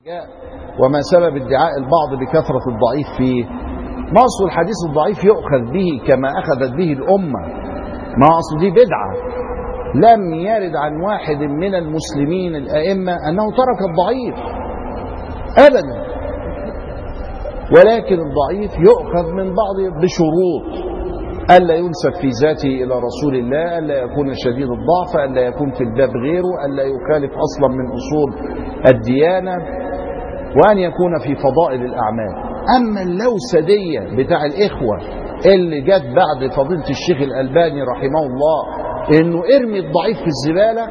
وما سبب ادعاء البعض بكثرة الضعيف فيه ما أصل الحديث الضعيف يؤخذ به كما أخذت به الأمة ما أصل دي بدعة لم يرد عن واحد من المسلمين الأئمة أنه ترك الضعيف أبدا ولكن الضعيف يؤخذ من بعض بشروط ألا ينسب في ذاته إلى رسول الله ألا يكون شديد الضعف ألا يكون في الباب غيره ألا يخالف أصلا من أصول الديانة وأن يكون في فضائل الأعمال أما اللوسدية بتاع الإخوة اللي جت بعد فضيلة الشيخ الألباني رحمه الله إنه ارمي الضعيف في الزبالة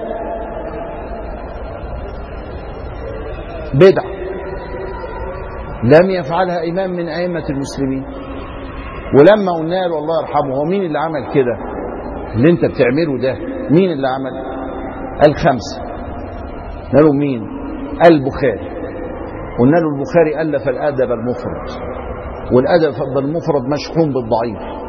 بدعة لم يفعلها إمام من أئمة المسلمين ولما قلنا له الله يرحمه هو مين اللي عمل كده اللي انت بتعمله ده مين اللي عمل الخمسة قالوا مين البخاري قلنا له البخاري ألف الأدب المفرد والأدب المفرد مشحون بالضعيف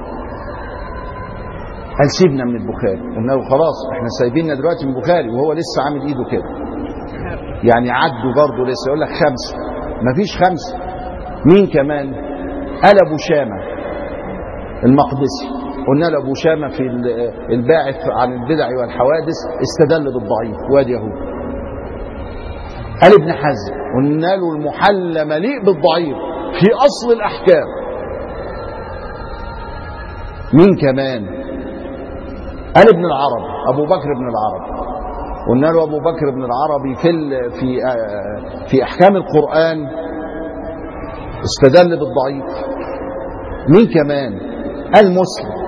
قال سيبنا من البخاري قلنا له خلاص احنا سايبيننا دلوقتي من البخاري وهو لسه عامل ايده كده يعني عدوا برضه لسه يقول لك خمسة مفيش خمسة مين كمان قال أبو شامة المقدسي قلنا له أبو شامة في الباعث عن البدع والحوادث استدل بالضعيف وادي اهو قال ابن حزم قلنا له المحلى مليء بالضعيف في أصل الأحكام مين كمان قال ابن العرب أبو بكر بن العرب قلنا له أبو بكر بن العربي في في في أحكام القرآن استدل بالضعيف مين كمان المسلم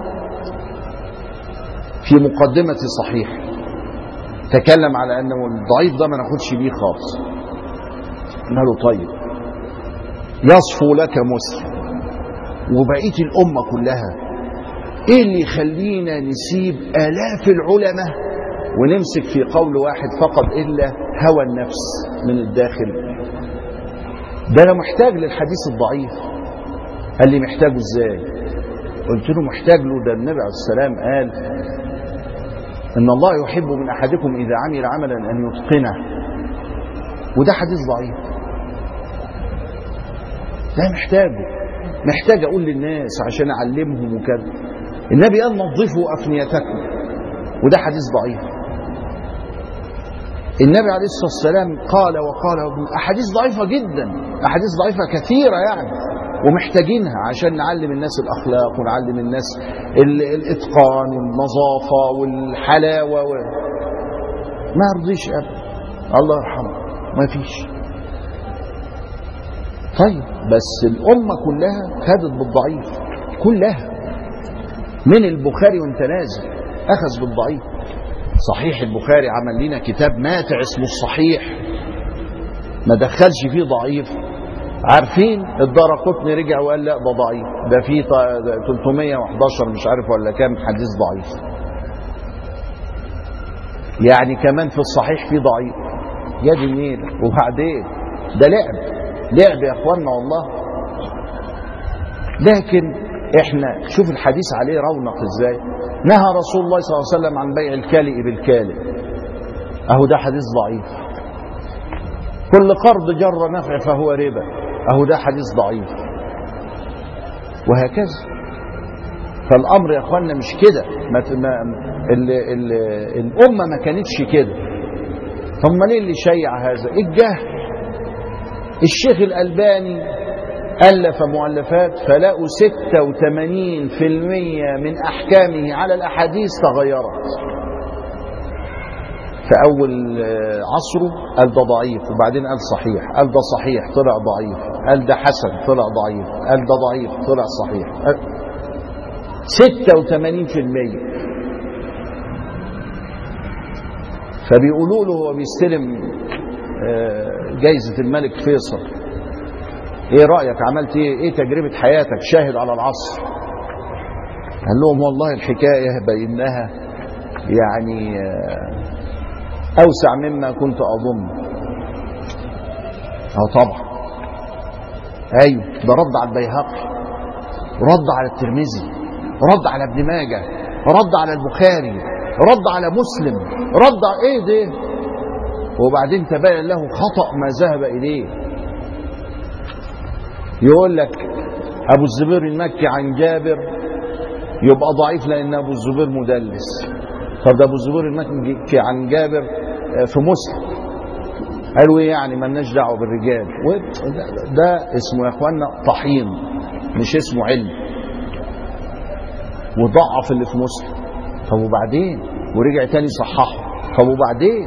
في مقدمة صحيح تكلم على أنه الضعيف ده ما ناخدش بيه خالص قلنا له طيب يصفو لك مسلم وبقية الأمة كلها إيه اللي يخلينا نسيب آلاف العلماء ونمسك في قول واحد فقط إلا هوى النفس من الداخل ده أنا محتاج للحديث الضعيف قال لي محتاجه إزاي قلت له محتاج له ده النبي عليه السلام قال إن الله يحب من أحدكم إذا عمل عملا أن يتقنه وده حديث ضعيف ده محتاجه محتاج أقول للناس عشان أعلمهم وكذا النبي قال نظفوا أفنيتكم وده حديث ضعيف النبي عليه الصلاة والسلام قال وقال أحاديث ضعيفة جدا أحاديث ضعيفة كثيرة يعني ومحتاجينها عشان نعلم الناس الأخلاق ونعلم الناس الإتقان والنظافة والحلاوة و... ما يرضيش أبدا الله يرحمه ما فيش طيب بس الأمة كلها خدت بالضعيف كلها من البخاري وانت نازل أخذ بالضعيف صحيح البخاري عمل لنا كتاب ماتع اسمه الصحيح ما دخلش فيه ضعيف عارفين الدار قطني رجع وقال لا ده ضعيف ده فيه 311 مش عارف ولا كام حديث ضعيف يعني كمان في الصحيح فيه ضعيف يا دي النيل وبعدين ده لعب لعب يا اخوانا والله لكن احنا شوف الحديث عليه رونق ازاي نهى رسول الله صلى الله عليه وسلم عن بيع الكالئ بالكالئ اهو ده حديث ضعيف كل قرض جر نفع فهو ربا اهو ده حديث ضعيف وهكذا فالامر يا اخوانا مش كده ما ما ال ال الامه ما كانتش كده هم ليه اللي شيع هذا الجهل الشيخ الالباني ألف مؤلفات فلقوا 86% من أحكامه على الأحاديث تغيرت في أول عصره قال ده ضعيف وبعدين قال صحيح قال ده صحيح طلع ضعيف قال ده حسن طلع ضعيف قال ده ضعيف طلع صحيح 86% فبيقولوا له هو بيستلم جايزة الملك فيصل ايه رأيك عملت ايه ايه تجربة حياتك شاهد على العصر قال لهم والله الحكاية بينها يعني اوسع مما كنت اظن اه طبعا ايوه ده رد على البيهقي رد على الترمذي رد على ابن ماجه رد على البخاري رد على مسلم رد على ايه ده وبعدين تبين له خطأ ما ذهب إليه يقول لك أبو الزبير المكي عن جابر يبقى ضعيف لأن أبو الزبير مدلس طب ده أبو الزبير المكي عن جابر في مسلم قالوا ايه يعني مالناش دعوه بالرجال ده, ده اسمه يا اخوانا طحين مش اسمه علم وضعف اللي في مسلم طب وبعدين ورجع تاني صححه طب وبعدين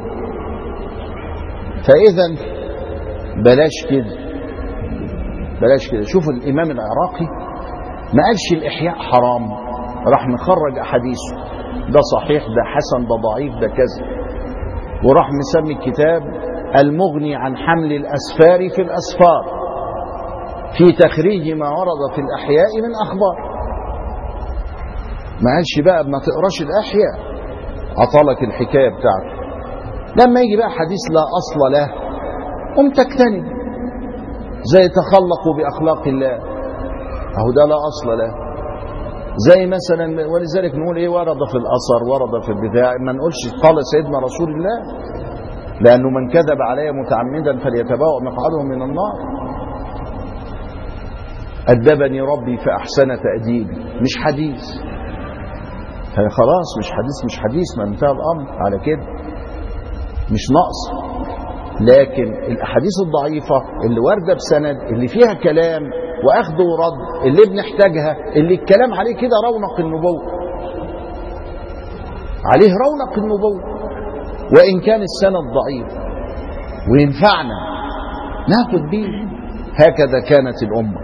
فاذا بلاش كده بلاش كده شوفوا الامام العراقي ما قالش الاحياء حرام راح مخرج احاديثه ده صحيح ده حسن ده ضعيف ده كذا وراح مسمي الكتاب المغني عن حمل الاسفار في الاسفار في تخريج ما ورد في الاحياء من اخبار ما قالش بقى ما تقراش الاحياء عطالك الحكايه بتاعته لما يجي بقى حديث لا اصل له قم تجتنب زي تخلقوا باخلاق الله اهو ده لا اصل له زي مثلا ولذلك نقول ايه ورد في الاثر ورد في البتاع ما نقولش قال سيدنا رسول الله لانه من كذب علي متعمدا فليتبوأ مقعده من النار أدبني ربي فأحسن تأديبي مش حديث خلاص مش حديث مش حديث ما انتهى الأمر على كده مش نقص لكن الأحاديث الضعيفة اللي واردة بسند اللي فيها كلام وأخذ ورد اللي بنحتاجها اللي الكلام عليه كده رونق النبوة عليه رونق النبوة وإن كان السند ضعيف وينفعنا ناخد بيه هكذا كانت الأمة